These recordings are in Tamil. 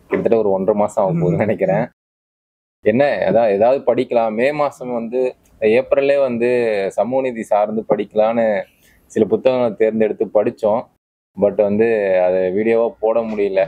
கிட்டத்தட்ட ஒரு ஒன்றரை மாசம் ஆகும் போகுதுன்னு நினைக்கிறேன் என்ன ஏதாவது ஏதாவது படிக்கலாம் மே மாசம் வந்து ஏப்ரல்லே வந்து சமூக நீதி சார்ந்து படிக்கலான்னு சில புத்தகங்களை தேர்ந்தெடுத்து படிச்சோம் பட் வந்து அதை வீடியோவா போட முடியல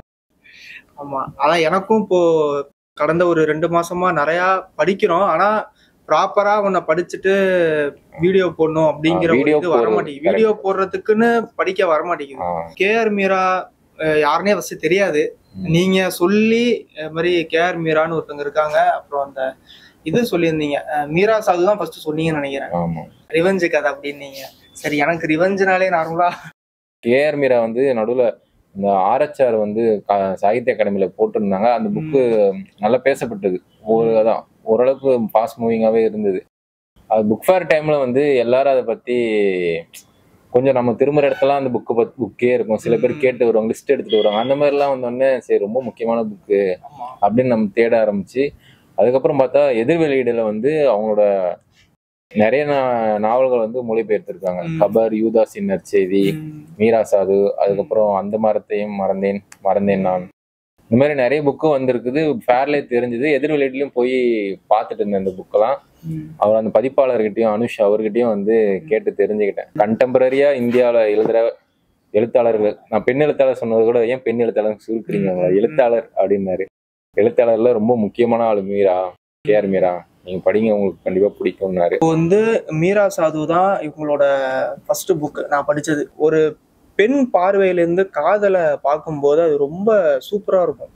ஆமா அதான் எனக்கும் இப்போ கடந்த ஒரு ரெண்டு மாசமா நிறைய படிக்கிறோம் ஆனா ப்ராப்பரா உன்னை படிச்சுட்டு வீடியோ போடணும் அப்படிங்கிற ஒரு video இது வர போடுறது, மாட்டேங்குது வீடியோ போடுறதுக்குன்னு படிக்க வர மாட்டேங்குது ஆஹ் கேஆர் மீரா அஹ், யாருனே ஃபர்ஸ்ட் தெரியாது ம். நீங்க சொல்லி அது மாதிரி கேஆர் மீரான்னு ஒருத்தவங்க இருக்காங்க அப்புறம் அந்த இது சொல்லியிருந்தீங்க அஹ், மீரா சாது தான் ஃபர்ஸ்ட் சொன்னீங்கன்னு நினைக்கிறேன் ஆமா ரிவெஞ்சு கதை அப்படின்னீங்க சரி எனக்கு ரிவெஞ்சுனாலே நார்மலா கேஆர் மீரா வந்து நடுவுல இந்த ஆர்எச்ஆர் வந்து க- சாகித்ய அகாடமியில போட்டிருந்தாங்க அந்த புக்கு நல்லா பேசப்பட்டது ஒரு அதான் ஓரளவுக்கு ஃபாஸ்ட் மூவிங்காவே இருந்தது அது புக் ஃபேர் டைம்ல வந்து எல்லாரும் அதை பத்தி கொஞ்சம் நம்ம திரும்புற இடத்துலாம் அந்த புக்கு பத்தி புக்கே இருக்கும் சில பேர் ம். கேட்டு வருவாங்க லிஸ்ட் எடுத்துட்டு வருவாங்க அந்த மாதிரிலாம் வந்தோடனே சரி ரொம்ப முக்கியமான புக்கு ஆமா அப்படின்னு நம்ம தேட ஆரம்பிச்சு அதுக்கப்புறம் பார்த்தா எதிர் வெளியீடுல வந்து அவங்களோட நிறைய நா- நாவல்கள் வந்து மொழிபெயர்த்திருக்காங்க ம். கபர் யூதாசின் நற்செய்தி ம். மீரா சாது அதுக்கப்புறம் அந்த மரத்தையும் மறந்தேன் மறந்தேன் நான் இந்த மாதிரி நிறைய புக்கு வந்திருக்குது ஃபேர்லே தெரிஞ்சது எதிர் வெளியீட்லயும் போய் பார்த்துட்டு இருந்தேன் இந்த புக்கெல்லாம் ம். அவர் அந்த பதிப்பாளர்கிட்டயும் அனுஷ் அவர்கிட்டயும் வந்து கேட்டு தெரிஞ்சுக்கிட்டேன் கண்டெம்பரரியா இந்தியாவில் எழுதுற எழுத்தாளர்கள் நான் பெண் எழுத்தாளர் சொன்னது கூட ஏன் பெண் எழுத்தாளர் சுருக்குறீங்க அவங்கள? எழுத்தாளர் அப்படின்னாரு எழுத்தாளர்ல ரொம்ப முக்கியமான ஆளு மீரா கேஆர் மீரா நீங்க படிங்க உங்களுக்கு கண்டிப்பா பிடிக்கும்னாரு இப்போ வந்து மீரா சாது தான் இவங்களோட ஃபர்ஸ்ட் புக் நான் படிச்சது ஒரு பெண் பார்வையிலேருந்து காதலை பார்க்கும்போது அது ரொம்ப சூப்பரா இருக்கும்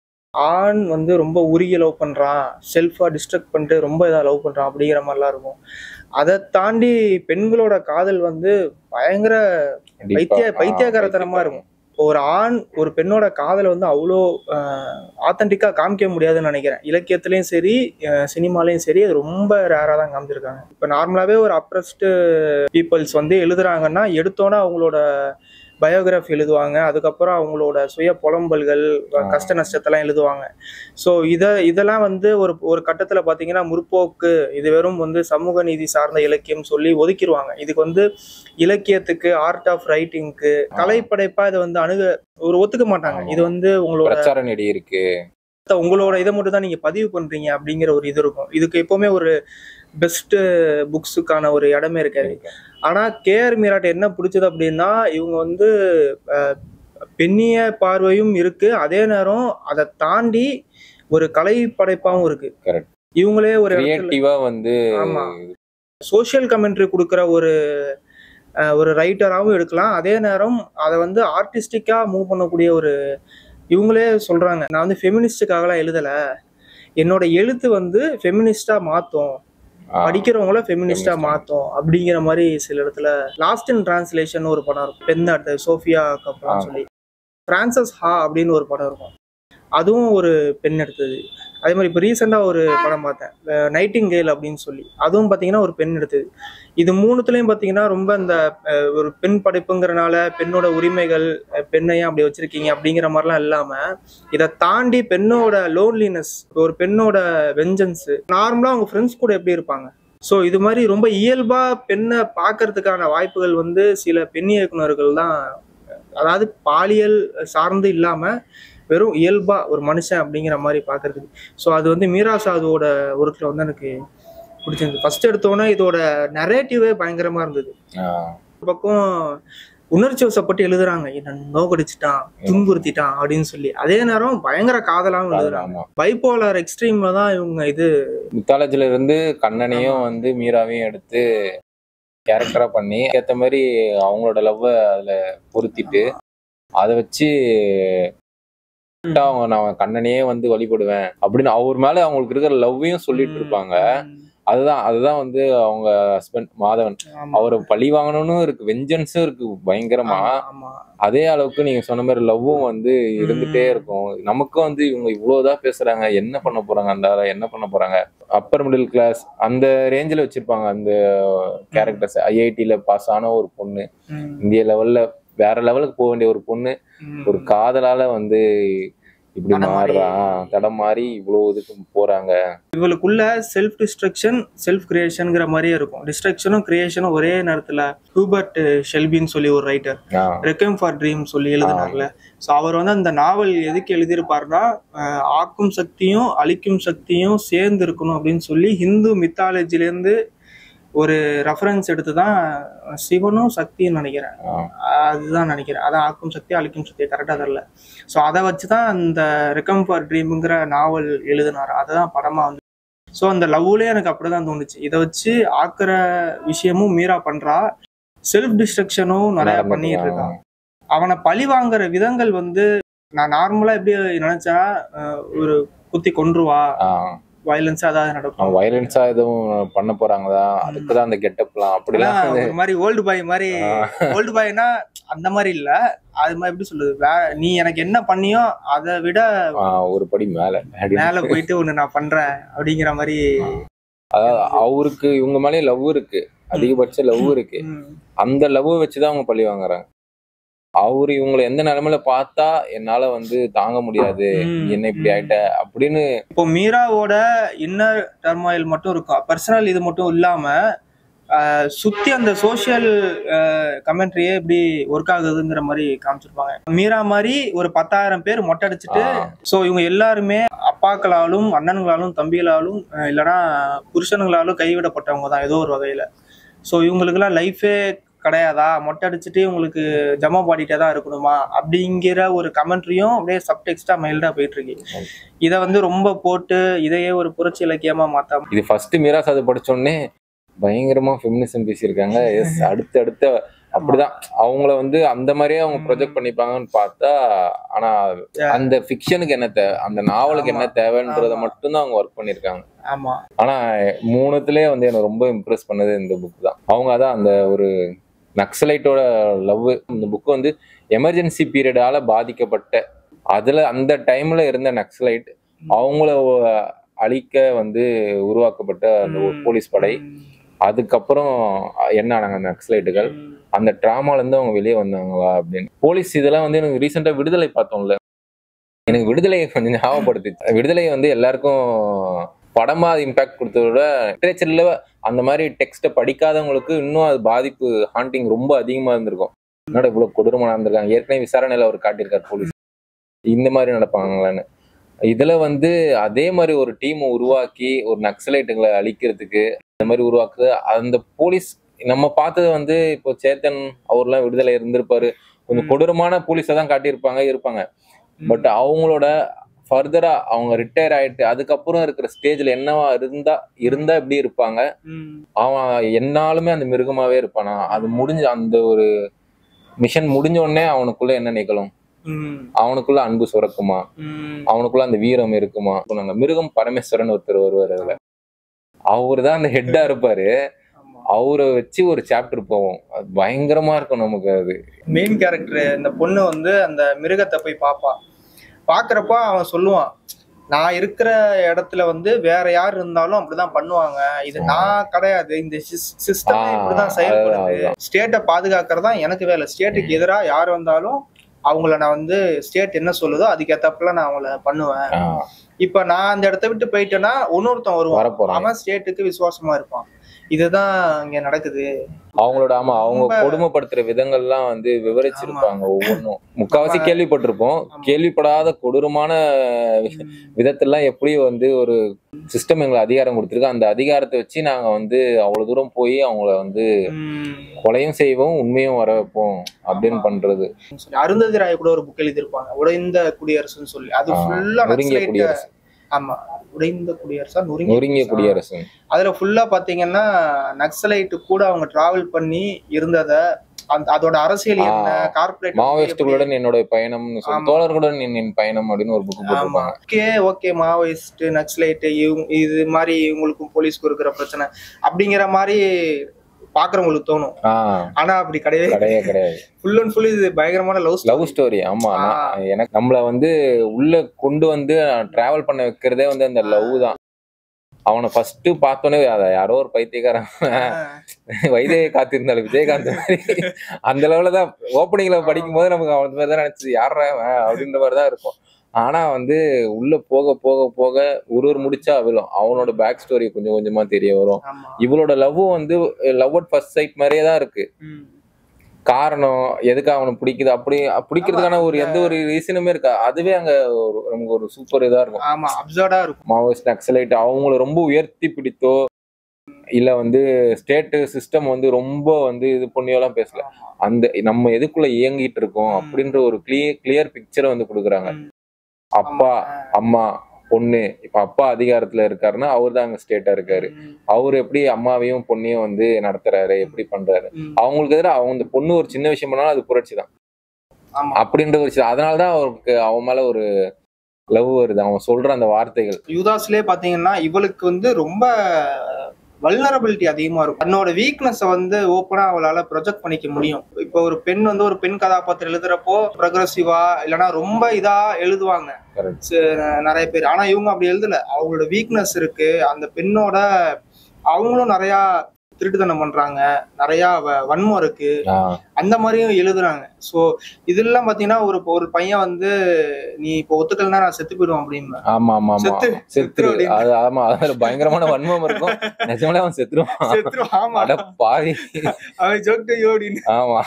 ஆண் வந்து ரொம்ப உருகி லவ் பண்றான் செல்ஃபா டிஸ்ட்ரக்ட் பண்ணிட்டு ரொம்ப இதா லவ் பண்றான் அப்படிங்கிற மாதிரிலாம் இருக்கும் அதை தாண்டி பெண்களோட காதல் வந்து பயங்கர பைத்திய பைத்தியகாரத்தனமா இருக்கும் ஒரு ஆண் ஒரு பெண்ணோட காதலை வந்து அவ்வளோ ஆத்தன்டிக்கா காமிக்க முடியாதுன்னு நினைக்கிறேன் இலக்கியத்திலயும் சரி அஹ் சினிமாலையும் சரி அது ரொம்ப ரேரா தான் காமிச்சிருக்காங்க இப்போ நார்மலாவே ஒரு அப்ரஸ்டு பீப்புள்ஸ் வந்து எழுதுறாங்கன்னா எடுத்தோன்னே அவங்களோட பயோகிராஃபி எழுதுவாங்க அதுக்கப்புறம் அவங்களோட சுய புலம்பல்கள் ஆ. கஷ்ட நஷ்டத்தெல்லாம் எழுதுவாங்க ஸோ இதை இதெல்லாம் வந்து ஒரு ஒரு கட்டத்தில் பார்த்தீங்கன்னா முற்போக்கு இது வெறும் வந்து சமூக நீதி சார்ந்த இலக்கியம் சொல்லி ஒதுக்கிடுவாங்க இதுக்கு வந்து இலக்கியத்துக்கு ஆர்ட் ஆஃப் ரைட்டிங்க்கு கலைப்படைப்பா இதை வந்து அணுக ஒரு ஒத்துக்க மாட்டாங்க ஆமா. இது வந்து உங்களோட பிரச்சார நெடி இருக்கு உங்களோட இதை மட்டும் தான் நீங்க பதிவு பண்றீங்க அப்படிங்கிற ஒரு இது இருக்கும் இதுக்கு எப்பவுமே ஒரு பெஸ்ட் புக்ஸுக்கான ஒரு இடமே இருக்காது ஆனா கேஆர் மீராட் என்ன பிடிச்சது அப்படின்னா இவங்க வந்து அஹ், பெண்ணிய பார்வையும் இருக்கு அதே நேரம் அதை தாண்டி ஒரு கலை படைப்பாவும் இருக்கு Correct. இவங்களே ஒரு இடத்துல கிரியேட்டிவா வந்து ஆமா. சோஷியல் கமெண்ட்ரி கொடுக்குற ஒரு அஹ், ஒரு ரைட்டராகவும் எடுக்கலாம் அதே நேரம் அதை வந்து ஆர்டிஸ்டிக்கா மூவ் பண்ணக்கூடிய ஒரு இவங்களே சொல்றாங்க நான் வந்து ஃபெமினிஸ்டுக்காகலாம் எழுதல என்னோட எழுத்து வந்து ஃபெமினிஸ்டா மாத்தும் ஆ, படிக்கிறவங்கள ஃபெமினிஸ்டா Feminist-ஆ. மாத்தும் அப்படிங்கிற மாதிரி சில இடத்துல லாஸ்ட் இன் டிரான்ஸ்லேஷன் ஒரு படம் இருக்கும் பெண் அடுத்த சோஃபியா கப்ரான் ஆ. சொல்லி பிரான்சஸ் ஹா அப்படின்னு ஒரு படம் இருக்கும் அதுவும் ஒரு பெண் எடுத்தது அதே மாதிரி இப்போ ரீசெண்டாக ஒரு படம் பார்த்தேன் நைட்டிங்கேல் அப்படின்னு சொல்லி அதுவும் பார்த்தீங்கன்னா ஒரு பெண் எடுத்தது இது மூணுத்துலேயும் பார்த்தீங்கன்னா ரொம்ப இந்த அஹ், ஒரு பெண் படைப்புங்கிறனால பெண்ணோட உரிமைகள் அஹ், பெண்ணையும் அப்படி வச்சிருக்கீங்க அப்படிங்கிற மாதிரிலாம் இல்லாமல் இதை தாண்டி பெண்ணோட லோன்லினஸ் ஒரு பெண்ணோட வெஞ்சன்ஸ் நார்மலாக அவங்க ஃப்ரெண்ட்ஸ் கூட எப்படி இருப்பாங்க ஸோ இது மாதிரி ரொம்ப இயல்பா பெண்ணை பார்க்கறதுக்கான வாய்ப்புகள் வந்து சில பெண் இயக்குனர்கள் தான் அதாவது பாலியல் சார்ந்து இல்லாம வெறும் இயல்பா ஒரு மனுஷன் அப்படிங்கிற மாதிரி பார்க்கறதுக்கு ஸோ அது வந்து மீரா சாதுவோட ஒர்க்கில் வந்து எனக்கு பிடிச்சிருந்தது ஃபர்ஸ்ட் எடுத்தோன்னே இதோட நரேட்டிவே பயங்கரமா இருந்தது ஆ, ஒரு பக்கம் உணர்ச்சி வசப்பட்டு எழுதுறாங்க என்ன நோக்கடிச்சிட்டான் துன்புறுத்திட்டான் அப்படின்னு சொல்லி அதே நேரம் பயங்கர காதலாவும் எழுதுறாங்க ஆமா பைப்போலார் எக்ஸ்ட்ரீம்ல தான் இவங்க இது மித்தாலஜில இருந்து கண்ணனையும் வந்து மீராவையும் எடுத்து கேரக்டரா பண்ணி ஏத்த மாதிரி அவங்களோட லவ்வ அதுல பொருத்திட்டு அதை வச்சு அவங்க நான் கண்ணனையே வந்து வழிபடுவேன் அப்படின்னு அவர் மேல அவங்களுக்கு இருக்கிற லவ்வையும் சொல்லிட்டு இருப்பாங்க அதுதான் அதுதான் வந்து அவங்க ஹஸ்பண்ட் மாதவன் ஆமா. அவரை பழி வாங்கணும்னு இருக்கு வெஞ்சன்ஸும் இருக்கு பயங்கரமா ஆமா, ஆமா அதே அளவுக்கு நீங்க சொன்ன மாதிரி லவ்வும் வந்து இருந்துட்டே இருக்கும் நமக்கும் வந்து இவங்க இவ்வளவுதான் பேசுறாங்க என்ன பண்ண போறாங்க அந்த ஆளை என்ன பண்ண போறாங்க அப்பர் மிடில் கிளாஸ் அந்த ரேஞ்சில் வச்சிருப்பாங்க அந்த கேரக்டர்ஸ் ஐஐடியில பாஸ் ஆன ஒரு பொண்ணு ம், இந்திய லெவல்ல வேற லெவலுக்கு போக வேண்டிய ஒரு பொண்ணு ம். ஒரு காதலால வந்து இப்படி தடம் மாறி. மாறுறா தடம் மாறி இவ்வளவு இதுக்கு போறாங்க இவளுக்குள்ள செல்ஃப் டிஸ்ட்ரக்ஷன் செல்ஃப் கிரியேஷனுங்கிற மாதிரியே இருக்கும் டிஸ்ட்ரக்ஷனும் கிரியேஷனும் ஒரே நேரத்துல ஹூபர்ட் ஷெல்பின்னு சொல்லி ஒரு ரைட்டர் ஆஹ் ரெக்கம் ஃபார் ட்ரீம் சொல்லி எழுதினார்ல ஸோ அவர் வந்து அந்த நாவல் எதுக்கு எழுதியிருப்பாருன்னா அஹ், ஆக்கும் சக்தியும் அழிக்கும் சக்தியும் சேர்ந்து இருக்கணும் அப்படின்னு சொல்லி ஹிந்து மித்தாலஜிலேருந்து ஒரு ரெஃபரன்ஸ் எடுத்து தான் சிவனும் சக்தியும் நினைக்கிறேன் ஆஹ் அதுதான் நினைக்கிறேன் அதான் ஆக்கும் சக்தி அழிக்கும் சக்தி கரெக்டாக தெரில ஸோ அதை வச்சு தான் அந்த ரெக்கம் ஃபார் ட்ரீமுங்கிற நாவல் எழுதினார் அதை தான் படமாக வந்து ஸோ அந்த லவ்லேயே எனக்கு அப்படிதான் தோணுச்சு இதை வச்சு ஆக்குற விஷயமும் மீரா பண்றா செல்ஃப் டிஸ்ட்ரக்ஷனும் நிறைய பண்ணிட்டு இருக்கான் அவனை பழி வாங்குற விதங்கள் வந்து நான் நார்மலா எப்படி நினைச்சா அஹ், ஒரு குத்தி கொன்றுவா வயலன்ஸ் அதாவது நடக்கும் வயலன்ஸா எதுவும் பண்ண போறாங்களா அதுக்குதான் அந்த கெட்டப்லாம் ஆனா, அப்படிலாம் வந்து, ஒரு மாதிரி ஓல்டு பாய் மாதிரி ஆஹ் ஓல்டு பாய்னா அந்த மாதிரி இல்ல அது மாதிரி எப்படி சொல்லுது வே- நீ எனக்கு என்ன பண்ணியோ அதை விட ஆஹ் ஒரு படி மேல அப்படின்னு. மேல போயிட்டு ஒண்ணு நான் பண்றேன் அப்படிங்கிற மாதிரி அதாவது அவருக்கு இவங்க மேலே லவ் இருக்கு அதிகபட்ச லவ் இருக்கு ம், அந்த லவ் வச்சுதான் அவங்க பழி வாங்குறாங்க அவரு இவங்களை எந்த நிலைமையில பார்த்தா என்னால வந்து தாங்க முடியாது ம், நீ என்ன இப்படி ம். ஆயிட்ட அப்படின்னு இப்போ மீராவோட இன்னர் டர்மாயில் மட்டும் இருக்கும் பர்சனல் இது மட்டும் இல்லாம ஆஹ், சுத்தி அந்த சோஷியல் கமெண்ட்ரியே எப்படி ஒர்க் ஆகுதுங்கிற மாதிரி காமிச்சிருப்பாங்க மீரா மாதிரி ஒரு பத்தாயிரம் பேர் மொட்டை அடிச்சுட்டு ஆஹ் ஸோ இவங்க எல்லாருமே அப்பாக்களாலும் அண்ணன்களாலும் தம்பிகளாலும் அஹ், இல்லைன்னா புருஷனுங்களாலும் கைவிடப்பட்டவங்க தான் ஏதோ ஒரு வகையில ஸோ இவங்களுக்குலாம் லைஃபே கிடையாதா மொட்டை அடிச்சுட்டு இவங்களுக்கு ஜமா பாடிட்டே தான் இருக்கணுமா அப்படிங்கிற ஒரு கமெண்ட்ரியும் அப்படியே சப்டெக்ஸ்டா மைல்டா போயிட்டு இருக்கு இதை வந்து ரொம்ப போட்டு இதையே ஒரு புரட்சி இலக்கியமா மாத்தாம இது ஃபர்ஸ்ட் மீராஸ் அது படிச்சோடனே பயங்கரமா ஃபெமினிசம் பேசியிருக்காங்க எஸ் அடுத்து அடுத்த அப்படிதான் அவங்கள வந்து அந்த மாதிரியே அவங்க ப்ரொஜெக்ட் பண்ணிப்பாங்கன்னு பார்த்தா ஆனா அந்த ஃபிக்ஷனுக்கு என்ன தேவை அந்த நாவலுக்கு என்ன தேவைன்றத ஆமா. மட்டும்தான் அவங்க ஒர்க் பண்ணியிருக்காங்க ஆமா ஆனா மூணுத்துலயே வந்து எனக்கு ரொம்ப இம்ப்ரெஸ் பண்ணது இந்த புக் தான் அவங்க அதான் அந்த ஒரு நக்சலைட்டோட லவ் இந்த புக் வந்து எமர்ஜென்சி பீரியடால பாதிக்கப்பட்ட அதுல அந்த டைம்ல இருந்த நக்சலைட் அவங்கள அழிக்க வந்து உருவாக்கப்பட்ட அந்த ஒரு ம். போலீஸ் படை ம். அதுக்கப்புறம் என்ன ஆனாங்க அந்த நக்சலைட்டுகள் ம். அந்த ட்ராமால இருந்து அவங்க வெளியே வந்தாங்களா அப்படின்னு போலீஸ் இதெல்லாம் வந்து எனக்கு ரீசெண்டா விடுதலை பார்த்தோம்ல எனக்கு விடுதலையை கொஞ்சம் ஞாபகப்படுத்துச்சு விடுதலை வந்து எல்லாருக்கும் படமா அது இம்பாக்ட் கொடுத்தத விட லிட்ரேச்சர்ல அந்த மாதிரி டெக்ஸ்ட்டை படிக்காதவங்களுக்கு இன்னும் அது பாதிப்பு ஹாண்டிங் ரொம்ப அதிகமா இருந்திருக்கும் என்னடா இவ்வளவு கொடூரமா நடந்திருக்காங்க ஏற்கனவே விசாரணையில அவர் காட்டியிருக்காரு போலீஸ் இந்த மாதிரி நடப்பாங்களான்னு இதுல வந்து அதே மாதிரி ஒரு டீமை உருவாக்கி ஒரு நக்சலைட்டுகளை அழிக்கிறதுக்கு இந்த மாதிரி உருவாக்குது அந்த போலீஸ் நம்ம பார்த்தது வந்து இப்போ சேத்தன் அவர்லாம் விடுதலை இருந்திருப்பாரு கொஞ்சம் ம். கொடூரமான போலீஸை தான் காட்டியிருப்பாங்க இருப்பாங்க பட் அவங்களோட ஃபர்தரா அவங்க ரிட்டையர் ஆயிட்டு அதுக்கப்புறம் இருக்கிற ஸ்டேஜ்ல என்னவா இருந்தா இருந்தா எப்படி இருப்பாங்க ம். அவன் என்னாலுமே அந்த மிருகமாவே இருப்பானா அது முடிஞ்ச அந்த ஒரு மிஷன் முடிஞ்ச உடனே அவனுக்குள்ள என்ன நிகழும் ம். அவனுக்குள்ள அன்பு சுரக்குமா ம். அவனுக்குள்ள அந்த வீரம் இருக்குமா சொன்னாங்க மிருகம் பரமேஸ்வரன் ஒருத்தர் வருவார் அதுல அவரு தான் அந்த ஹெட்டா இருப்பாரு ஆமா. அவரை வச்சு ஒரு சாப்டர் போவோம் அது பயங்கரமா இருக்கும் நமக்கு அது மெயின் கேரக்டர் இந்த பொண்ணு வந்து அந்த மிருகத்தை போய் பார்ப்பா பார்க்கறப்ப அவன் சொல்லுவான் நான் இருக்கிற இடத்துல வந்து வேற யார் இருந்தாலும் அப்படிதான் பண்ணுவாங்க இது நான் கிடையாது இந்த சிஸ்டம் ஆ, இப்படிதான் செயல்படுது அதுதான், ஸ்டேட்டை பாதுகாக்கிறது தான் எனக்கு வேலை ஸ்டேட்டுக்கு எதிராக யார் வந்தாலும் அவங்கள நான் வந்து ஸ்டேட் என்ன சொல்லுதோ அதுக்கேத்தப்பல நான் அவங்கள பண்ணுவேன் ஆஹ் இப்ப நான் அந்த இடத்த விட்டு போயிட்டேன்னா இன்னொருத்தன் வருவான் வரப்போறாங்க அவன் ஸ்டேட்டுக்கு விசுவாசமா இருப்பான் இதுதான் இங்க நடக்குது அவங்களோட ஆமா அவங்க ரொம்ப- கொடுமைப்படுத்துற விதங்கள்லாம் வந்து விவரிச்சிருப்பாங்க ஒவ்வொன்றும் முக்காவாசி நம்ம- கேள்விப்பட்டிருப்போம் ஆமா. கேள்விப்படாத கொடூரமான விதத்தெல்லாம் எப்படி வந்து ஒரு சிஸ்டம் எங்களுக்கு அதிகாரம் கொடுத்துருக்கு அந்த அதிகாரத்தை வச்சு நாங்க வந்து அவ்வளவு தூரம் போய் அவங்கள வந்து உம் கொலையும் செய்வோம் உண்மையும் வர வைப்போம் அப்படின்னு ஆமா. பண்றது சொல்லி அருந்ததி ராய் கூட ஒரு புக் எழுதியிருப்பாங்க உடைந்த குடியரசுன்னு சொல்லி அது ஆஹ் ஃபுல்லா நொறுங்கிய குடியரசு ஆமா உடைந்த குடியரசா நொறுங்கிய நொறுங்கிய குடியரசா? குடியரசு அதுல ஃபுல்லா பாத்தீங்கன்னா நக்சலைட்டு கூட அவங்க டிராவல் பண்ணி இருந்தத அந்த அதோட அரசியல் என்ன ஆஹ் கார்பரேட் மாவோயிஸ்டுகளுடன் என்னோட பயணம்னு சொல்லி ஆமா. தோழர்களுடன் என் என் பயணம் அப்படின்னு ஒரு புக் ஆமா போட்டிருப்பாங்க ஓகே ஓகே மாவோயிஸ்ட் நக்சலைட் இவங்க இது மாதிரி இவங்களுக்கும் போலீஸ்க்கும் இருக்கிற பிரச்சனை அப்படிங்கிற மாதிரி பாக்குறவங்களுக்கு தோணும் ஆஹ் ஆனா அப்படி கிடையவே கிடையவே கிடையாது ஃபுல் அண்ட் ஃபுல் இது பயங்கரமான லவ் லவ் ஸ்டோரி ஆமா ஆ. நான் எனக்கு நம்மள வந்து உள்ள கொண்டு வந்து டிராவல் பண்ண வைக்கிறதே வந்து அந்த லவ் தான் அவனை ஃபர்ஸ்ட் பார்த்தோன்னே அத யாரோ ஒரு பைத்தியக்காரன் வைதேகி காத்திருந்தாலும் விஜயகாந்த் மாதிரி அந்த லெவல்ல தான் ஓப்பனிங்ல படிக்கும் போது நமக்கு அவன் மாதிரி தான் நினைச்சது யாரா அவன் அப்படின்ற மாதிரி தான் இருக்கும் ஆனா வந்து உள்ள போக போக போக ஒரு ஒரு முடிச்சா விழும் அவனோட பேக் ஸ்டோரி கொஞ்சம் கொஞ்சமா தெரிய வரும் ஆமா இவளோட லவ்வும் வந்து லவ் அட் ஃபர்ஸ்ட் சைட் மாதிரியே தான் இருக்கு ம். காரணம் எதுக்கு அவனுக்கு பிடிக்குது அப்படி பிடிக்கிறதுக்கான ஒரு எந்த ஒரு ரீசனுமே இருக்கா அதுவே அங்க ஒரு நமக்கு ஒரு சூப்பர் இதா இருக்கும் ஆமா அப்சர்டா இருக்கும் மாவோயிஸ்ட் நக்சலைட் அவங்கள ரொம்ப உயர்த்தி பிடித்தோ இல்ல வந்து ஸ்டேட் சிஸ்டம் வந்து ரொம்ப வந்து இது பண்ணியோலாம் பேசல ஆமா. அந்த நம்ம எதுக்குள்ள இயங்கிட்டு இருக்கோம் ம். அப்படின்ற ஒரு கிளியர் கிளியர் பிக்சரை வந்து கொடுக்குறாங்க ம். அப்பா அம்மா பொண்ணு இப்ப அப்பா அதிகாரத்துல இருக்காருன்னா அவர் தான் அங்க ஸ்டேட்டா இருக்காரு ம். அவர் எப்படி அம்மாவையும் பொண்ணையும் வந்து நடத்துறாரு எப்படி பண்றாரு ம். அவங்களுக்கு எதிராக அவங்க இந்த பொண்ணு ஒரு சின்ன விஷயம் பண்ணாலும் அது புரட்சி தான் ஆமா அப்படின்ற ஒரு விஷயம் அதனாலதான் அவருக்கு அவன் மேல ஒரு லவ் வருது அவன் சொல்ற அந்த வார்த்தைகள் யுவதாஸ்லயே பாத்தீங்கன்னா இவளுக்கு வந்து ரொம்ப வல்னரபிலிட்டி அதிகமா இருக்கும் தன்னோட வீக்னஸ வந்து ஓப்பனா அவளால ப்ரொஜெக்ட் பண்ணிக்க முடியும் இப்போ ஒரு பெண் வந்து ஒரு பெண் கதாபாத்திரம் எழுதுறப்போ ப்ரொக்ரஸிவா இல்லைன்னா ரொம்ப இதா எழுதுவாங்க Correct. ச- நிறைய பேர் ஆனா இவங்க அப்படி எழுதல அவங்களோட வீக்னஸ் இருக்கு அந்த பெண்ணோட அவங்களும் நிறைய திருட்டுத்தனம் பண்றாங்க நிறைய வ- வன்மம் இருக்கு ஆஹ் அந்த மாதிரியும் எழுதுறாங்க ஸோ இதெல்லாம் பாத்தீங்கன்னா ஒரு ஒரு பையன் வந்து நீ இப்போ ஒத்துக்கலன்னா நான் செத்து போயிடுவேன் அப்படின்னு ஆமா ஆமா ஆமா செத்து செத்துரு அப்படின்னு. அது ஆமா அதுல பயங்கரமான வன்மம் இருக்கும் நிஜமாலே அவன் செத்துருவான் செத்துரும் ஆமா அட பாவி அவன் ஜோக்கு அப்படின்னு ஆமா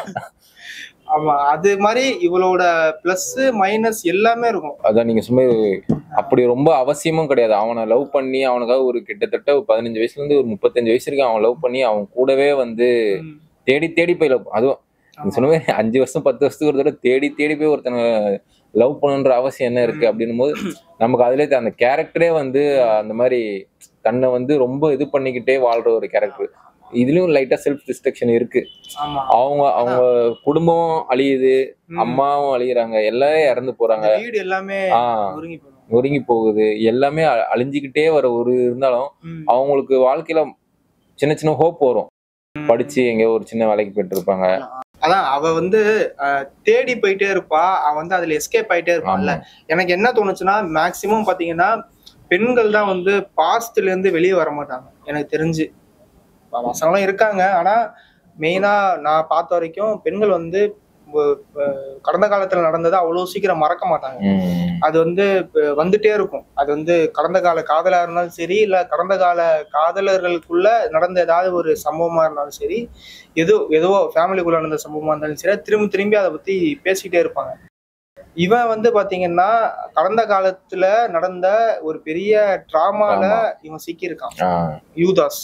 ஆமா அது மாதிரி இவளோட பிளஸ் மைனஸ் எல்லாமே இருக்கும் அதான் நீங்க சும்மா அப்படி ரொம்ப அவசியமும் கிடையாது அவனை லவ் பண்ணி அவனுக்காக ஒரு கிட்டத்தட்ட ஒரு பதினஞ்சு வயசுல இருந்து ஒரு முப்பத்தஞ்சு வயசு வரைக்கும் அவன் லவ் பண்ணி அவன் கூடவே வந்து ம். தேடி தேடி போய் லவ் அதுவும் நீ சொன்ன மாதிரி அஞ்சு வருஷம் பத்து வருஷத்துக்கு ஒரு தடவை தேடி தேடி போய் ஒருத்தனை லவ் பண்ணணுன்ற அவசியம் என்ன இருக்கு அப்படின்னும் போது நமக்கு அதுலயே தெ- அந்த கேரக்டரே வந்து அந்த மாதிரி தன்னை வந்து ரொம்ப இது பண்ணிக்கிட்டே வாழ்ற ஒரு கேரக்டர் இதுலயும் லைட்டா செல்ஃப் டிஸ்ட்ரக்ஷன் இருக்கு ஆமா அவங்க அவங்க குடும்பம் அழியுது ம். அம்மாவும் அழியுறாங்க எல்லாரும் இறந்து போறாங்க அந்த வீடு எல்லாமே ஆஹ் ஒருங்கி போயிடும் நொறுங்கி போகுது எல்லாமே அ- அழிஞ்சுக்கிட்டே வர ஒரு இருந்தாலும் ம். அவங்களுக்கு வாழ்க்கையில சின்ன சின்ன ஹோப் வரும் படிச்சு எங்க ஒரு சின்ன வேலைக்கு போயிட்டு இருப்பாங்க அதான் அவ வந்து அஹ், தேடி போயிட்டே இருப்பா அவ வந்து அதுல எஸ்கேப் ஆயிட்டே இருப்பான்ல ஆமா. எனக்கு என்ன தோணுச்சுன்னா மேக்சிமம் பாத்தீங்கன்னா பெண்கள் தான் வந்து பாஸ்ட்ல இருந்து வெளியே வர மாட்டாங்க எனக்கு தெரிஞ்சு பசங்களும் இருக்காங்க ஆனா மெயினா நான் பார்த்த வரைக்கும் பெண்கள் வந்து வ- வ- கடந்த காலத்துல நடந்ததை அவ்வளவு சீக்கிரம் மறக்க மாட்டாங்க உம் அது வந்து இப்ப வந்துட்டே இருக்கும் அது வந்து கடந்த கால காதலா இருந்தாலும் சரி இல்ல கடந்த கால காதலர்களுக்குள்ள நடந்த ஏதாவது ஒரு சம்பவமா இருந்தாலும் சரி எதோ ஏதோ ஃபேமிலிக்குள்ள நடந்த சம்பவமா இருந்தாலும் சரி திரும்பி திரும்பி அதை பத்தி பேசிக்கிட்டே இருப்பாங்க இவன் வந்து பாத்தீங்கன்னா கடந்த காலத்துல நடந்த ஒரு பெரிய டிராமால ஆமா. இவன் சிக்கியிருக்கான் ஆஹ் யூதாஸ்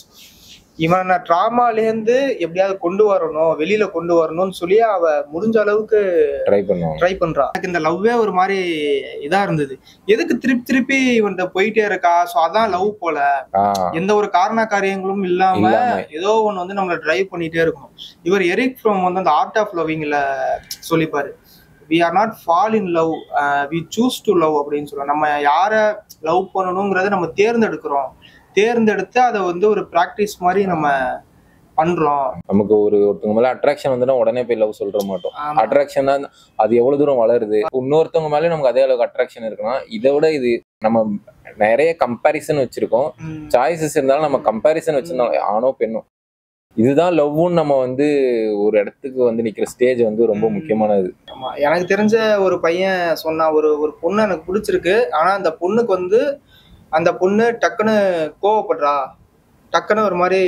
இவனை டிராமாலேருந்து எப்படியாவது கொண்டு வரணும் வெளியில கொண்டு வரணும்னு சொல்லி அவ முடிஞ்ச அளவுக்கு ட்ரை பண்ணுவாங்க ட்ரை பண்றா எனக்கு இந்த லவ்வே ஒரு மாதிரி இதா இருந்தது எதுக்கு திருப்பி திருப்பி இவன்ட்ட போயிட்டே இருக்கா சோ அதான் லவ் போல ஆஹ் எந்த ஒரு காரண காரியங்களும் இல்லாம இல்லாம. ஏதோ ஒண்ணு வந்து நம்மள டிரைவ் பண்ணிட்டே இருக்கும் இவர் எரிக் ஃப்ரம் வந்து அந்த ஆர்ட் ஆஃப் லவ்விங்ல சொல்லிப்பாரு we are not fall in love we choose to love அப்படின்னு சொல்லுவோம் நம்ம யாரை லவ் பண்ணணுங்கிறத நம்ம தேர்ந்தெடுக்கிறோம் தேர்ந்தெடுத்து அதை வந்து ஒரு ப்ராக்டிஸ் மாதிரி நம்ம பண்றோம் நமக்கு ஒரு ஒருத்தவங்க மேல அட்ராக்ஷன் வந்துன்னா உடனே போய் லவ் சொல்ற மாட்டோம் ஆமா. அட்ராக்ஷன் தான் அது எவ்வளவு தூரம் வளருது இன்னொருத்தவங்க மேலே நமக்கு அதே அளவுக்கு அட்ராக்ஷன் இருக்குன்னா இதை விட இது நம்ம நிறைய கம்பேரிசன் வச்சிருக்கோம் ம். சாய்ஸஸ் இருந்தாலும் நம்ம கம்பேரிசன் வச்சிருந்தோம் ஆணோ பெண்ணோ இதுதான் லவ்வும் நம்ம வந்து ஒரு இடத்துக்கு வந்து நிக்கிற ஸ்டேஜ் வந்து ரொம்ப ம். முக்கியமானது ஆமா எனக்கு தெரிஞ்ச ஒரு பையன் சொன்னா ஒரு ஒரு பொண்ணு எனக்கு பிடிச்சிருக்கு ஆனா அந்த பொண்ணுக்கு வந்து அந்த பொண்ணு டக்குன்னு கோவப்படுறா டக்குன்னு ஒரு மாதிரி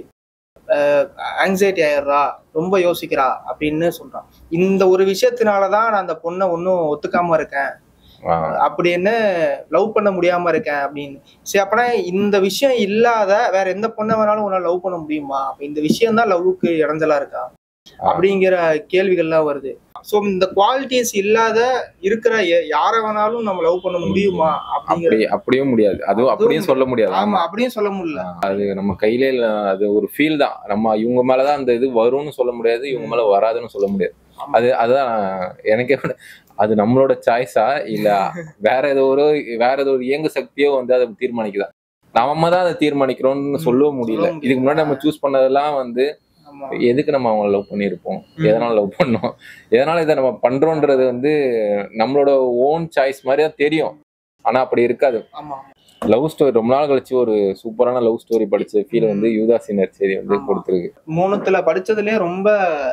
ஆங்ஸைட்டி ஆயிடுறா ரொம்ப யோசிக்கிறா அப்படின்னு சொல்றான் இந்த ஒரு விஷயத்தினாலதான் நான் அந்த பொண்ணை ஒன்றும் ஒத்துக்காம இருக்கேன் ஆஹ் அப்படின்னு லவ் பண்ண முடியாம இருக்கேன் அப்படின்னு சரி அப்பனா இந்த விஷயம் இல்லாத வேற எந்த பொண்ணை வேணாலும் உன்னால லவ் பண்ண முடியுமா அப்ப இந்த விஷயம் தான் லவ்வுக்கு இடைஞ்சலா இருக்கா அப்படிங்கிற கேள்விகள்லாம் வருது சோ இந்த குவாலிட்டிஸ் இல்லாத இருக்கிற எ- யாரை வேணாலும் நம்ம லவ் பண்ண முடியுமா அப்படிங்கிற அப்படி அப்படியும் முடியாது அதுவும் அப்படியும் சொல்ல முடியாது ஆமா ஆமா அப்படியும் சொல்ல முடியல அது நம்ம கையில இல்ல அது ஒரு ஃபீல் தான் நம்ம இவங்க மேலதான் அந்த இது வரும்னு சொல்ல முடியாது இவங்க மேல வராதுன்னு சொல்ல முடியாது ஆமா. அது அதுதான் எனக்கே அது நம்மளோட சாய்ஸா இல்ல வேற ஏதோ ஒரு வேற ஏதோ ஒரு இயங்கு சக்தியோ வந்து அதை தீர்மானிக்குதா நம்ம தான் அதை தீர்மானிக்கிறோம்னு சொல்லவும் முடியல சொல்ல முடியல. இதுக்கு முன்னாடி நம்ம சூஸ் பண்ணதெல்லாம் வந்து ஆமா எதுக்கு நம்ம அவங்கள லவ் பண்ணியிருப்போம் ம். எதனால லவ் பண்ணோம் எதனால இதை நம்ம பண்றோன்றது வந்து நம்மளோட ஓன் சாய்ஸ் மாதிரி தான் தெரியும் ஆனா அப்படி இருக்காது ஆமா லவ் ஸ்டோரி ரொம்ப நாள் கழிச்சு ஒரு சூப்பரான லவ் ஸ்டோரி படிச்ச ஃபீல் வந்து யூதாசி நர்சரி வந்து ஆமா. கொடுத்துருக்கு மூணுத்துல படிச்சதுலயே ரொம்ப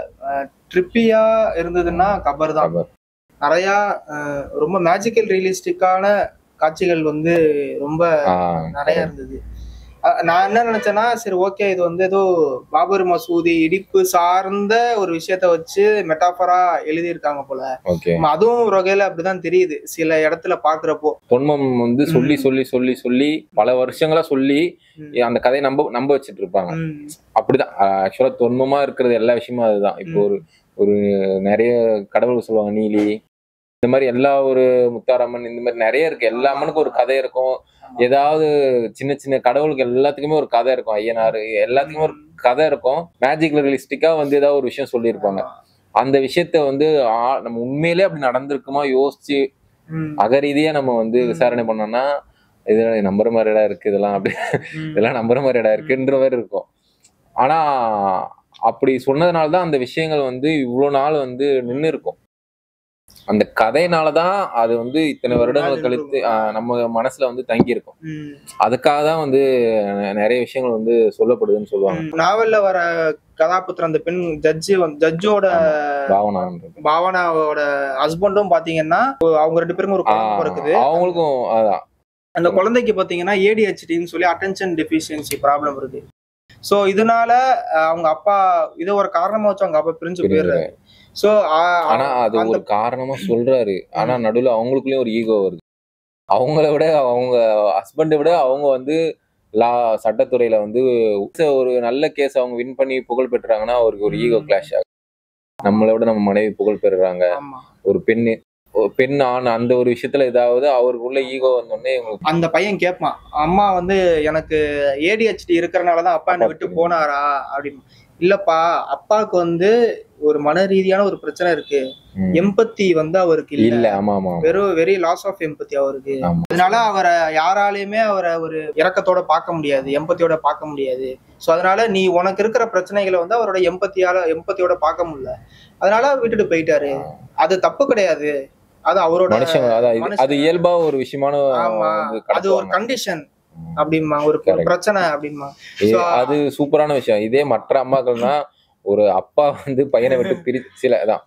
ட்ரிப்பியா இருந்ததுன்னா கபர் தான் கபர். நிறைய அஹ், ரொம்ப மேஜிக்கல் ரியலிஸ்டிக்கான காட்சிகள் வந்து ரொம்ப ஆஹ் நிறைய இருந்தது அஹ், நான் என்ன நினைச்சேன்னா சரி ஓகே இது வந்து ஏதோ பாபர் மசூதி இடிப்பு சார்ந்த ஒரு விஷயத்த வச்சு மெட்டாஃபரா எழுதியிருக்காங்க போல ஓகே ஆமா, அதுவும் ஒரு வகையில அப்படிதான் தெரியுது சில இடத்துல பாக்குறப்போ தொன்மம் வந்து சொல்லி ம். சொல்லி சொல்லி சொல்லி பல வருஷங்களா சொல்லி ம். அந்த கதையை நம்ப நம்ப வச்சுட்டு இருப்பாங்க ம். அப்படிதான் ஆக்சுவலா தொன்மமா இருக்கிறது எல்லா விஷயமும் அதுதான் இப்போ ம். ஒரு ஒரு நிறைய கடவுள் சொல்லுவாங்க நீலி இந்த மாதிரி எல்லா ஒரு முத்தாரம்மன் இந்த மாதிரி நிறைய இருக்கு எல்லா அம்மனுக்கும் ஒரு கதை இருக்கும் ஆமா. ஏதாவது சின்ன சின்ன கடவுளுக்கு எல்லாத்துக்குமே ஒரு கதை இருக்கும் ஐயனார் எல்லாத்துக்குமே ஒரு கதை இருக்கும் மேஜிக் ரியலிஸ்டிக்கா வந்து ஏதாவது ஒரு விஷயம் சொல்லியிருப்பாங்க ஆமா. அந்த விஷயத்த வந்து ஆ- நம்ம உண்மையிலே அப்படி நடந்திருக்குமா யோசிச்சு ம். அகரீதியா நம்ம வந்து ம். விசாரணை பண்ணோம்னா இதெல்லாம் நம்புற மாதிரி இடம் இருக்கு இதெல்லாம் அப்படி ம். இதெல்லாம் நம்புற மாதிரி இடம் இருக்குன்ற மாதிரி இருக்கும் ஆனா அப்படி சொன்னதுனால தான் அந்த விஷயங்கள் வந்து இவ்வளவு நாள் வந்து நின்று இருக்கும் அந்த கதையினால தான் அது வந்து இத்தனை இவ்வளவு வருடங்கள் நாள் கழித்து இருக்கும். ஆஹ், நம்ம மனசுல வந்து தங்கி இருக்கும் ம். அதுக்காக தான் வந்து நெ- நிறைய விஷயங்கள் வந்து சொல்லப்படுதுன்னு சொல்லுவாங்க ம். நாவல்ல வர கதாபாத்திரம் அந்த பெண் ஜட்ஜி வந்து ஜட்ஜோட பாவனான்றது பாவனாவோட ஹஸ்பண்டும் பாத்தீங்கன்னா அவங்க ரெண்டு பேருக்கும் ஒரு குழந்தை ஆஹ், பிறக்குது அவங்களுக்கும் அதான் அந்த குழந்தைக்கு பாத்தீங்கன்னா ஏடிஹெச்டின்னு சொல்லி அட்டென்ஷன் டெஃபிஷியன்சி ப்ராப்ளம் இருக்கு சோ இதனால அஹ், அவங்க அப்பா இதை ஒரு காரணமா வச்சு அவங்க அப்பா பிரிஞ்சு போயிடுறாரு சோ ஆனா அது ஒரு காரணமா சொல்றாரு ஆனா நடுவுல அவங்களுக்குள்ளயும் ஒரு ஈகோ வருது அவங்கள விட அவங்க ஹஸ்பண்டை விட அவங்க வந்து லா சட்டத்துறையில வந்து ஒரு நல்ல கேஸ் அவங்க வின் பண்ணி புகழ் பெற்றாங்கன்னா அவருக்கு ஒரு ஈகோ ம். கிளாஷ் ஆகும் நம்மளை விட நம்ம மனைவி புகழ் பெறுறாங்க ஆமா ஒரு பெண்ணு ஒரு பெண் ஆண் அந்த ஒரு விஷயத்துல ஏதாவது அவருக்குள்ள ஈகோ வந்தோடனே இவங்களுக்கு அந்த பையன் கேட்பான் அம்மா வந்து எனக்கு ஏடிஹெச்டி இருக்கிறனாலதான் அப்பா என்னை விட்டு போனாரா அப்படின்னு இல்லப்பா அப்பாவுக்கு வந்து ஒரு மன ரீதியான ஒரு பிரச்சனை இருக்கு ம். எம்பத்தி வந்து அவருக்கு இல்ல இல்ல ஆமா ஆமா வெறும் வெரி லாஸ் ஆஃப் எம்பத்தி அவருக்கு ஆமா. அதனால அவரை யாராலையுமே அவரை ஒரு இரக்கத்தோட பார்க்க முடியாது எம்பத்தியோட பார்க்க முடியாது சோ அதனால நீ உனக்கு இருக்கிற பிரச்சனைகளை வந்து அவரோட எம்பத்தியால எம்பத்தியோட பார்க்க முடியல அதனால விட்டுட்டு போயிட்டாரு அது தப்பு கிடையாது அது அவரோட மனுஷங்க அதான் இது- அது மனுஷங்க. இயல்பா ஒரு விஷயமான ஆமா வந்து அது ஒரு கடத்துவாங்க. கண்டிஷன் ம். அப்படிமா ஒரு ஒரு Correct. பிரச்சனை அப்படிமா இது- So, அது சூப்பரான விஷயம் இதே மற்ற அம்மாக்கள்னா ஒரு அப்பா வந்து பையனை விட்டு பிரி சில தான்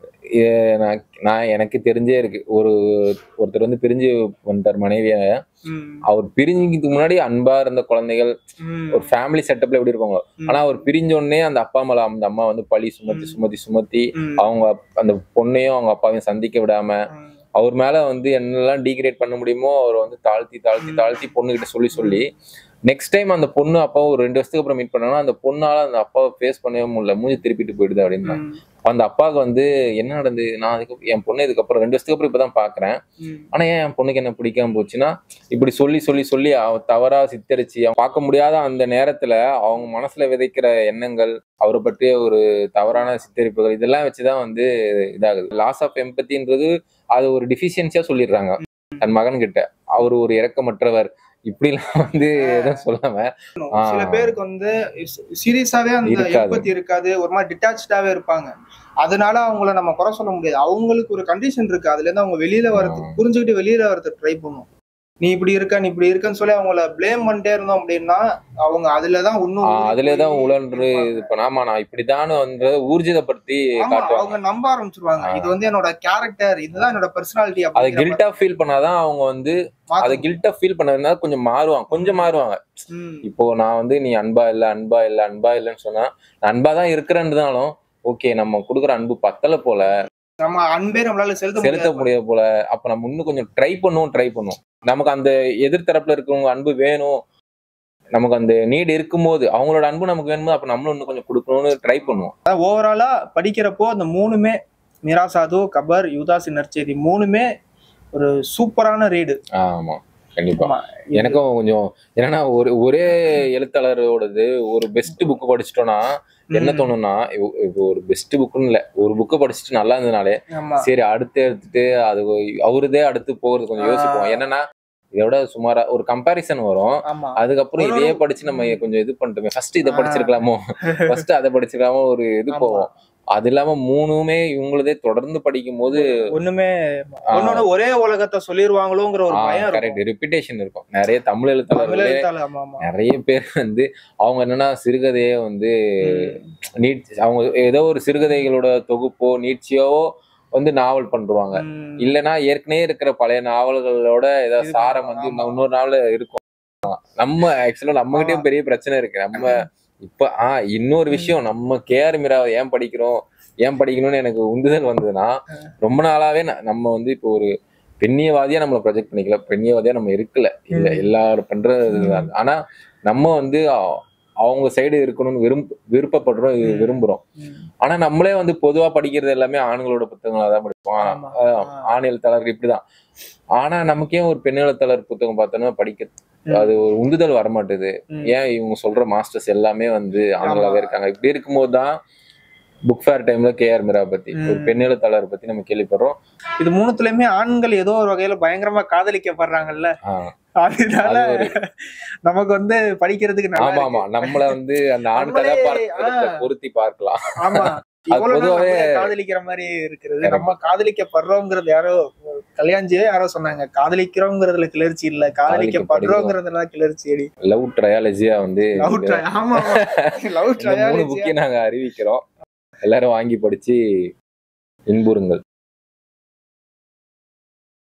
ஏ- நான் நான் எனக்கு தெரிஞ்சே இருக்கு ஒரு ஒருத்தர் வந்து பிரிஞ்சு வந்துட்டார் மனைவிய ம், அவர் பிரிஞ்சதுக்கு முன்னாடி அன்பா இருந்த குழந்தைகள் ம், ஒரு ஃபேமிலி செட்டப்ல எப்படி இருப்பாங்களோ ம், ஆனா அவர் பிரிஞ்ச உடனே அந்த அப்பா மேல அந்த அம்மா வந்து பழி சுமத்தி ம். சுமத்தி சுமத்தி ம், அவங்க அப்- அந்த பொண்ணையும் அவங்க அப்பாவையும் சந்திக்க விடாம ம், அவர் மேல வந்து என்னெல்லாம் டீக்ரேட் பண்ண முடியுமோ அவர் வந்து தாழ்த்தி தாழ்த்தி ம். தாழ்த்தி பொண்ணுகிட்ட சொல்லி சொல்லி நெக்ஸ்ட் டைம் அந்த பொண்ணு அப்பாவை ஒரு ரெண்டு வருஷத்துக்கு அப்புறம் மீட் பண்ணாங்கன்னா அந்த பொண்ணால அந்த அப்பாவை ஃபேஸ் பண்ணவே முடியல மூஞ்சி திருப்பிட்டு போயிடுது அப்படின்னா ம், அந்த அப்பாவுக்கு வந்து என்ன நடந்தது நான் அதுக்கு என் பொண்ணு இதுக்கப்புறம் ரெண்டு வருஷத்துக்கு அப்புறம் இப்பதான் பாக்குறேன் ம், ஆனா ஏன் என் பொண்ணுக்கு என்ன பிடிக்காம போச்சுன்னா இப்படி சொல்லி சொல்லி சொல்லி அவ தவறா சித்தரிச்சு அவன் பார்க்க முடியாத அந்த நேரத்துல அவங்க மனசுல விதைக்கிற எண்ணங்கள் அவரை பற்றிய ஒரு தவறான சித்தரிப்புகள் இதெல்லாம் வச்சுதான் வந்து இதாகுது லாஸ் ஆஃப் எம்பத்தின்றது அது ஒரு டிஃபிஷியன்சியா சொல்லிடுறாங்க தன் மகன் கிட்ட அவர் ஒரு இரக்கமற்றவர் இப்படிலாம் வந்து எதுவும் சொல்லாம ஆ. சில பேருக்கு வந்து சீரியஸாவே அந்த இருக்காது. எம்பத்தி இருக்காது ஒரு மாதிரி டிட்டாச்சாவே இருப்பாங்க அதனால அவங்கள நம்ம குறை சொல்ல முடியாது அவங்களுக்கு ஒரு கண்டிஷன் இருக்கு அதுல இருந்து அவங்க வெளியில வரதுக்கு புரிஞ்சுக்கிட்டு வெளியில வரதுக்கு ட்ரை பண்ணும் நீ இப்படி இருக்க நீ இப்படி இருக்கன்னு சொல்லி அவங்கள ப்ளேம் பண்ணிட்டே இருந்தோம் அப்படின்னா அவங்க அதுலதான் இன்னும் ஆஹ் ஊறி அதுலதான் போய் உழன்று இருப்பாங்க. இது பண்ண ஆமா நான் இப்படிதான் வந்து ஊர்ஜிதப்படுத்தி ஆமா, காட்டுவாங்க அவங்க நம்ப ஆரம்பிச்சிருவாங்க ஆ. இது வந்து என்னோட கேரக்டர் இதுதான் என்னோட பர்சனாலிட்டி அதை கில்ட்டா ஃபீல் பண்ணாதான் அவங்க வந்து அதை கில்ட்டா ஃபீல் பண்ணதுனால கொஞ்சம் மாறுவாங்க கொஞ்சம் மாறுவாங்க இப்போ நான் வந்து நீ அன்பா இல்ல அன்பா இல்ல அன்பா இல்லைன்னு சொன்னா நான் அன்பா தான் இருக்கிறேன்றதாலும் ஓகே நம்ம கொடுக்குற அன்பு பத்தல போல நம்ம அன்பே நம்மளால செலுத்த செலுத்த முடியாது முடியாது போல அப்ப நம்ம இன்னும் கொஞ்சம் ட்ரை பண்ணுவோம் ட்ரை பண்ணுவோம் நமக்கு அந்த எதிர்த்தரப்புல இருக்கிறவங்க அன்பு வேணும் நமக்கு அந்த நீடு இருக்கும்போது அவங்களோட அன்பு நமக்கு வேணுமோ அப்ப நம்மளும் இன்னும் கொஞ்சம் கொடுக்கணும்னு ட்ரை பண்ணுவோம் ஓவராலா படிக்கிறப்போ அந்த மூணுமே மிராசாது கபர் யுதாசி நற்செய்தி மூணுமே ஒரு சூப்பரான ரீடு ஆமா கண்டிப்பா எனக்கும் கொஞ்சம் என்னன்னா ஒரு ஒரே எழுத்தாளரோடது ஒரு பெஸ்ட் புக் படிச்சிட்டோம்னா என்ன தோணும்னா இப்போ இப்போ ஒரு பெஸ்ட் புக்குன்னு இல்ல ஒரு புக்கை படிச்சுட்டு நல்லா இருந்ததுனாலே ஆமா சரி அடுத்து எடுத்துட்டு அது அவருதே அடுத்து போகிறது கொஞ்சம் யோசிப்போம் ஆ. என்னன்னா இதோட சுமாரா ஒரு கம்பாரிசன் வரும் ஆமா அதுக்கப்புறம் ஒரு- இதே படிச்சு நம்ம கொஞ்சம் இது பண்ணிட்டோமே ஃபர்ஸ்ட் இதை ஆ. படிச்சிருக்கலாமோ ஃபர்ஸ்ட் அதை படிச்சிருக்கலாமோ ஒரு இது ஆமா. போவோம் அது இல்லாம மூணுமே இவங்களதே தொடர்ந்து படிக்கும் போது ஒண்ணுமே ஒன்னொன்னு ஒரே உலகத்தை சொல்லிருவாங்களோங்கிற ஒரு பயம் கரெக்ட் இருக்கும் ரெப்பிடேஷன் இருக்கும் நிறைய தமிழ் எழுத்தாளர்களே தமிழகத்தால, ஆமா ஆமா நிறைய பேர் வந்து அவங்க என்னன்னா சிறுகதையே வந்து நீட் அவங்க ஏதோ ஒரு சிறுகதைகளோட தொகுப்போ நீட்சியாவோ வந்து நாவல் பண்ருவாங்க ம். இல்லைன்னா ஏற்கனவே இருக்கிற பழைய நாவல்களோட ஏதாவது இது சாரம் வந்து ஆமா. இன்னொரு நாள் இருக்கும் நம்ம ஆக்சுவலா நம்ம கிட்டயும் பெரிய பிரச்சனை இருக்கு நம்ம இப்ப ஆஹ் இன்னொரு விஷயம் நம்ம கேஆர் மீராவை ஏன் படிக்கிறோம் ஏன் படிக்கணும்னு எனக்கு உந்துதல் வந்ததுன்னா ரொம்ப நாளாவே ந- நம்ம வந்து இப்போ ஒரு பெண்ணியவாதியா நம்மளை ப்ரொஜெக்ட் பண்ணிக்கல பெண்ணியவாதியா நம்ம இருக்கல இல்ல ம். எல்லாரும் பண்றது இதுதான். ஆனா நம்ம வந்து அ- அவங்க சைடு இருக்கணும்னு விரும்ப விருப்பப்படுறோம் இது ம். விரும்புறோம் ம். ஆனா நம்மளே வந்து பொதுவா படிக்கிறது எல்லாமே ஆண்களோட புத்தகங்களா தான் படிப்போம் ஆமா. ஆஹ் ஆ. ஆண் எழுத்தாளர் இப்படிதான் ஆனா நமக்கே ஒரு பெண் எழுத்தாளர் புத்தகம் பார்த்தோன்னா படிக்க ம். அது ஒரு உந்துதல் வரமாட்டுது ம். ஏன் இவங்க சொல்ற மாஸ்டர்ஸ் எல்லாமே வந்து ஆண்களாவே ஆமா. இருக்காங்க இப்படி இருக்கும்போது தான் புக் ஃபேர் டைம்ல கேஆர் மீரா பத்தி ம். ஒரு பெண் எழுத்தாளர் பத்தி நம்ம கேள்விப்படுறோம் இது மூணுத்துலயுமே ஆண்கள் ஏதோ ஒரு வகையில பயங்கரமா காதலிக்கப்படுறாங்கல்ல ஆஹ் அதனால அது ஒரு நமக்கு வந்து படிக்கிறதுக்கு நல்லா ஆமா ஆமா இருக்கு. நம்மள வந்து அந்த ஆண் நம்மளே, கதாபாத்திரத்தை ஆ. பொருத்தி பார்க்கலாம் ஆமா இவ்வளவு நாள் பொதுவாவே- நம்மளே காதலிக்கிற மாதிரி இருக்கிறது Correct. நம்ம காதலிக்கப்படுறோங்கிறது யாரோ கல்யாஞ்சியே யாரோ சொன்னாங்க காதலிக்கிறோங்கிறதுல கிளர்ச்சி இல்ல காதலிக்கப்படுறோங்கிறதுல கிளர்ச்சி அடி லவ் ட்ரையாலஜியா வந்து லவ் இந்த ட்ரை ஆமா லவ் இந்த மூணு ட்ரையாலஜி புக்கையும் நாங்க அறிவிக்கிறோம் எல்லாரும் வாங்கி படிச்சு இன்புறுங்கள்